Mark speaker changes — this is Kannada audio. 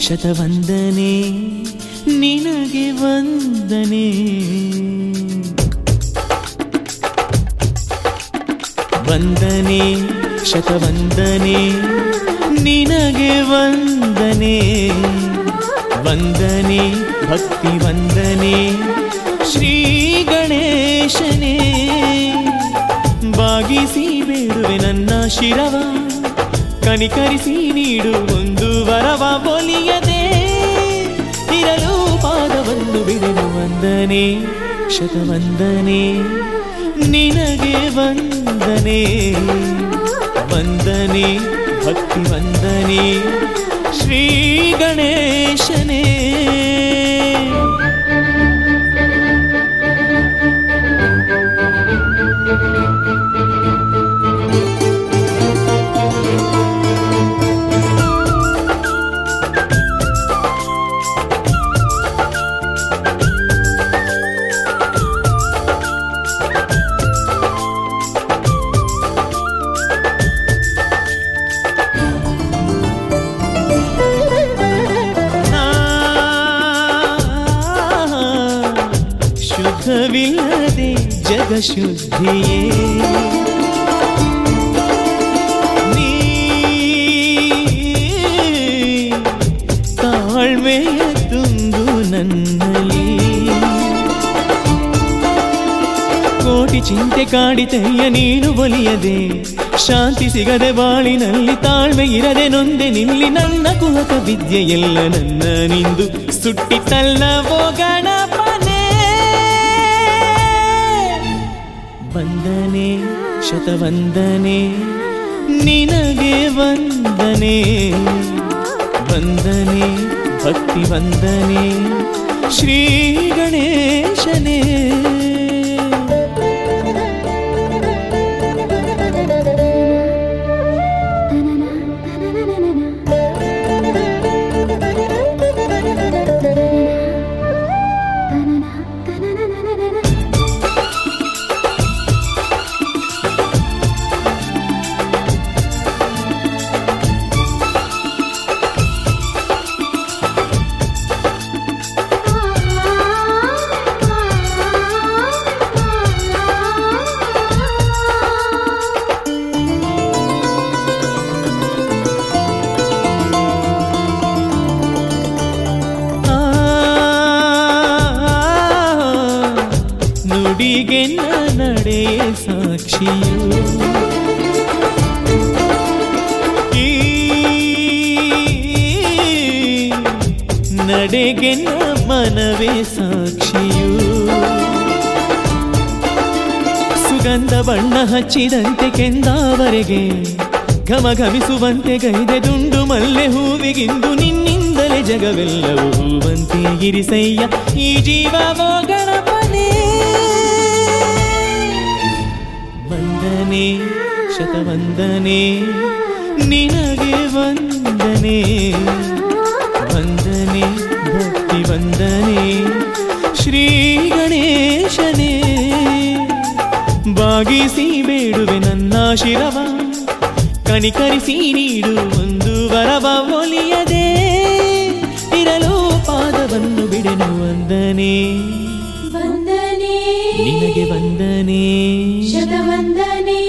Speaker 1: ಶತವಂದನೆ ನಿನಗೆ ವಂದನೆ ವಂದನೆ ಶತವಂದನೆ ನಿನಗೆ ವಂದನೆ ವಂದನೆ ಭಕ್ತಿ ವಂದನೆ ಶ್ರೀ ಗಣೇಶನೇ ಬಾಗಿಸಿ ಬೇಡುವೆ ನನ್ನ ಶಿರವ ಕನಿಕರಿಸಿ ನೀಡು ಒಂದು ವರವ ಒಲಿಯದೆ ಇರಲು ಪಾದವನ್ನು ಬಿಡಲು ವಂದನೆ ಶತವಂದನೆ ನಿನಗೆ ವಂದನೆ ವಂದನೆ ಭಕ್ತಿ ವಂದನೆ ಶ್ರೀ ಗಣೇಶನೇ ಶುದ್ಧವಿಲ್ಲದೆ ಜಗ ಶುದ್ಧಿಯೇ ನೀ ತಾಳ್ಮೆಯ ತುಂಬು ನನ್ನಲ್ಲಿ ಕೋಟಿ ಚಿಂತೆ ಕಾಡಿತೆಯ ನೀನು ಒಲಿಯದೆ ಶಾಂತಿ ಸಿಗದೆ ಬಾಳಿನಲ್ಲಿ ತಾಳ್ಮೆ ಇರದೆ ನೊಂದೆ ನಿಲ್ಲಿ ನನ್ನ ಕುಹಕ ವಿದ್ಯೆ ಎಲ್ಲ ನನ್ನ ನಿಂದು ಸುಟ್ಟಿತಲ್ಲವೋ ಗಣಪನೇ ವಂದನೆ ಶತವಂದನೆ ನಿನಗೆ ವಂದನೆ ವಂದನೆ ಭಕ್ತಿ ವಂದನೆ ಶ್ರೀ ಗಣೇಶನೇ ಆ, ನುಡಿಗೆ ನಡೆ ಸಾಕ್ಷಿಯು ಈ ನಡೆಗೆ ಮನವೇ ಸಾಕ್ಷಿಯು ಸುಗಂಧ ಬಣ್ಣ ಹಚ್ಚಿದಂತೆ ಕೆಂದಾವರೆಗೆ ಘಮಘಮಿಸುವಂತೆ ಗೈದೆ ದುಂಡು ಮಲ್ಲೆ ಹೂವಿಗಿಂದು ನಿನ್ನಿಂದಲೇ ಜಗವೆಲ್ಲವೂ ಹೂವಂತೆ ಇರಿಸಯ್ಯ ಈ ಜೀವವೋ ಗಣಪನೇ ವಂದನೆ ಶತವಂದನೆ ನಿನಗೆ ವಂದನೆ ವಂದನೆ ಭಕ್ತಿ ವಂದನೆ ಶ್ರೀ ಗಣೇಶನೇ ಬಾಗಿಸಿ ಬೇಡುವೆ ನನ್ನ ಶಿರವ ಕನಿಕರಿಸಿ ನೀಡು ಒಂದು ವರವ ಒಲಿಯದೆ ಇರಲು ಪಾದವನ್ನು ಬಿಡೆನು ವಂದನೆ
Speaker 2: ವಂದನೆ
Speaker 1: ನಿನಗೆ ವಂದನೆ
Speaker 2: ಶತವಂದನೆ